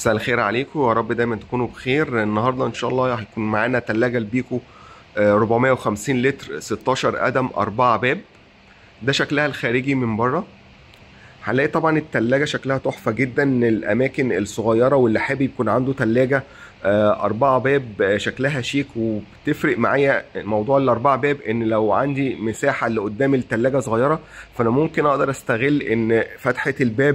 مساء الخير عليكم ويا رب دايما تكونوا بخير النهارده ان شاء الله هيكون معانا تلاجة البيكو آه، 450 لتر 16 قدم 4 باب ده شكلها الخارجي من بره هنلاقي طبعا التلاجة شكلها تحفة جدا الأماكن الصغيرة واللي حابب يكون عنده تلاجة آه، أربعة باب آه، شكلها شيك وبتفرق معايا موضوع الأربعة باب إن لو عندي مساحة اللي قدام التلاجة صغيرة فأنا ممكن أقدر أستغل إن فتحة الباب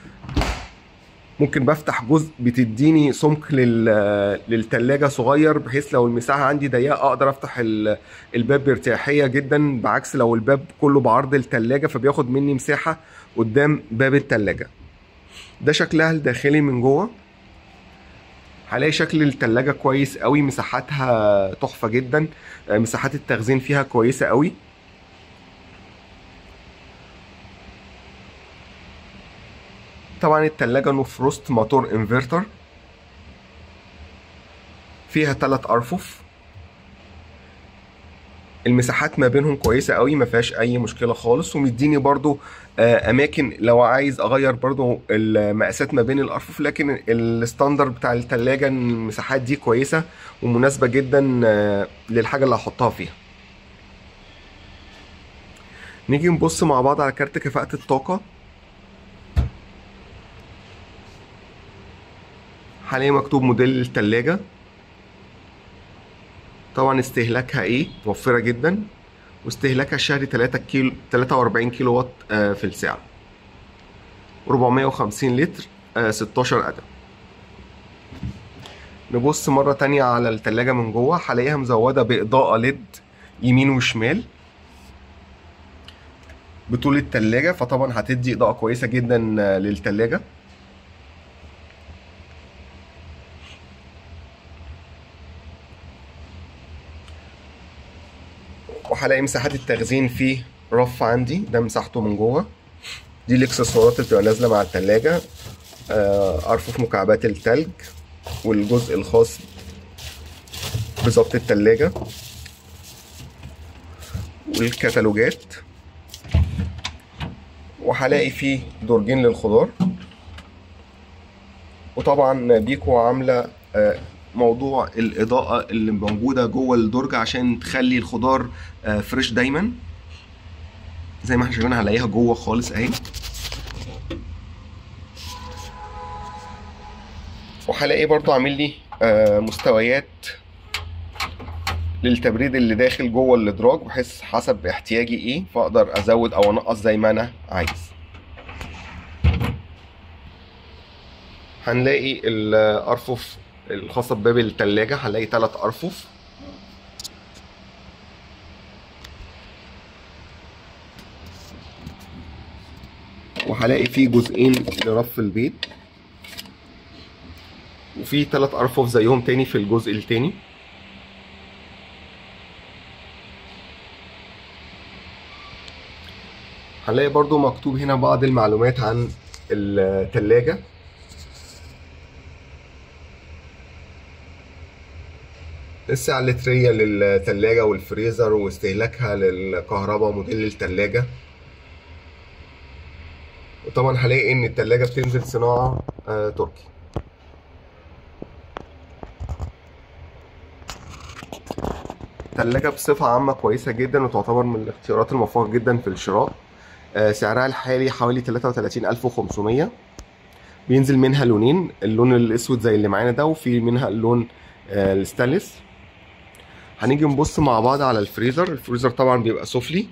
ممكن بفتح جزء بتديني سمك لل... للتلاجة صغير بحيث لو المساحة عندي ضيقة أقدر أفتح ال- الباب بارتياحية جدا بعكس لو الباب كله بعرض التلاجة فبياخد مني مساحة قدام باب التلاجة ده شكلها الداخلي من جوه هلاقي شكل التلاجة كويس قوي مساحاتها تحفة جدا آه، مساحات التخزين فيها كويسة قوي طبعا التلاجة نو فروست موتور انفرتر فيها ثلاث ارفف المساحات ما بينهم كويسة قوي ما فيهاش اي مشكلة خالص ومديني برضو آه، اماكن لو عايز اغير برضو المقاسات ما بين الارفف لكن الستاندر بتاع التلاجة إن المساحات دي كويسة ومناسبة جدا آه، للحاجة اللي هحطها فيها نيجي نبص مع بعض على كارت كفاءة الطاقة حاليا مكتوب موديل التلاجة طبعا استهلاكها ايه موفرة جدا واستهلاكها الشهري 3 كيلو 43 كيلو وات آه، في الساعة 450 لتر آه، 16 قدم نبص مرة تانية على التلاجة من جوه هلاقيها مزودة بإضاءة ليد يمين وشمال بطول التلاجة فطبعا هتدي إضاءة كويسة جدا آه، للتلاجة وهلاقي مساحات التخزين فيه رف عندي ده مساحته من جوه دي الاكسسوارات اللي بتبقى نازله مع التلاجة آه، ارفف مكعبات التلج والجزء الخاص بظبط التلاجة والكتالوجات وهلاقي فيه درجين للخضار وطبعا بيكو عامله آه، موضوع الاضاءه اللي موجوده جوه الدرج عشان تخلي الخضار آه، فريش دايما زي ما احنا شايفين هنلاقيها جوه خالص اهي وهلاقي برضو عامل لي آه، مستويات للتبريد اللي داخل جوه الادراج بحيث حسب احتياجي ايه فاقدر ازود او انقص زي ما انا عايز هنلاقي الارفف الخاصة بباب التلاجة هنلاقي تلات أرفف وهلاقي فيه جزئين لرف البيت وفي تلات أرفف زيهم تاني في الجزء التاني هنلاقي برضو مكتوب هنا بعض المعلومات عن التلاجة السعة اللترية للتلاجة والفريزر واستهلاكها للكهرباء موديل التلاجة وطبعا هلاقي ان التلاجة بتنزل صناعة آه تركي تلاجة بصفة عامة كويسة جدا وتعتبر من الاختيارات الموفقة جدا في الشراء آه سعرها الحالي حوالي 33500 بينزل منها لونين اللون الاسود زي اللي معانا ده وفي منها اللون آه الستانلس هنيجي نبص مع بعض على الفريزر الفريزر طبعا بيبقى سفلي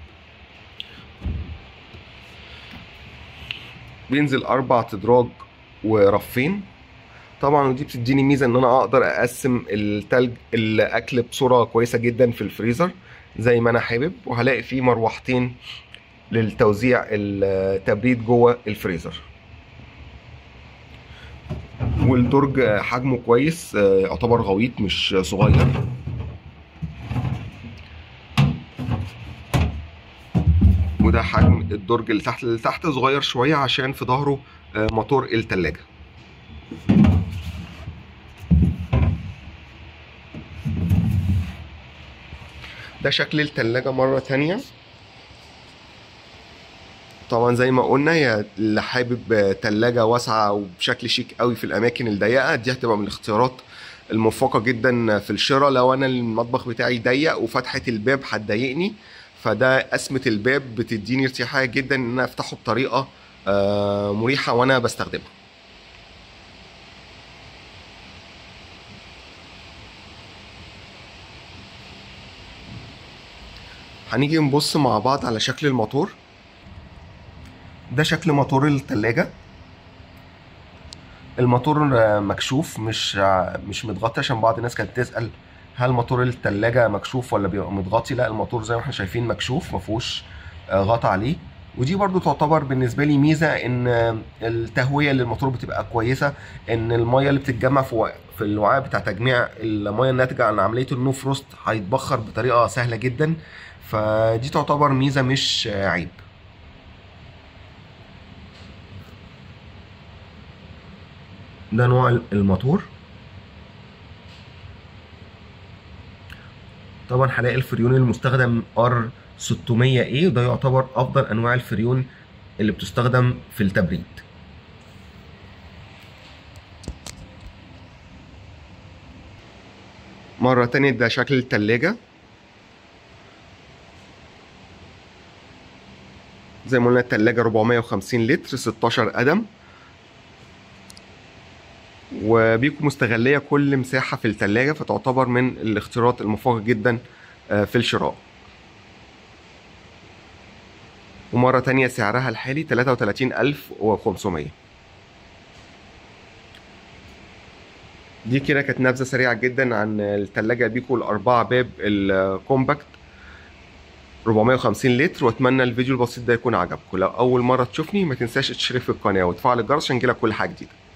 بينزل اربع ادراج ورفين طبعا ودي بتديني ميزه ان انا اقدر اقسم التلج الاكل بصوره كويسه جدا في الفريزر زي ما انا حابب وهلاقي فيه مروحتين للتوزيع التبريد جوه الفريزر والدرج حجمه كويس يعتبر غويط مش صغير وده حجم الدرج اللي تحت اللي تحت صغير شوية عشان في ظهره موتور التلاجة ده شكل التلاجة مرة تانية طبعا زي ما قلنا هي اللي حابب تلاجة واسعة وبشكل شيك قوي في الأماكن الضيقة دي هتبقى من الاختيارات الموفقة جدا في الشراء لو أنا المطبخ بتاعي ضيق وفتحة الباب هتضايقني فده قسمة الباب بتديني ارتياحية جدا إن أنا أفتحه بطريقة آه، مريحة وأنا بستخدمها هنيجي نبص مع بعض على شكل الموتور ده شكل موتور التلاجة الموتور آه، مكشوف مش آه، مش متغطي عشان بعض الناس كانت تسأل هل موتور التلاجة مكشوف ولا بيبقى متغطي لا الموتور زي ما احنا شايفين مكشوف مفهوش آه، غطا عليه ودي برضو تعتبر بالنسبة لي ميزة ان آه، التهوية للموتور بتبقى كويسة ان المية اللي بتتجمع في وع- في الوعاء بتاع تجميع المية الناتجة عن عملية النو فروست هيتبخر بطريقة سهلة جدا فدي تعتبر ميزة مش آه، عيب ده نوع الموتور طبعا هلاقي الفريون المستخدم ار 600 اي وده يعتبر افضل انواع الفريون اللي بتستخدم في التبريد مرة تانية ده شكل التلاجة زي ما قلنا التلاجة 450 لتر 16 قدم وبيكون مستغلية كل مساحة في التلاجة فتعتبر من الاختيارات الموفقة جدا آه، في الشراء ومرة تانية سعرها الحالي 33500 دي كده كانت نبذة سريعة جدا عن التلاجة بيكو الأربعة باب الكومباكت 450 لتر واتمنى الفيديو البسيط ده يكون عجبكم لو اول مره تشوفني ما تنساش تشترك في القناه وتفعل الجرس عشان يجيلك كل حاجه جديده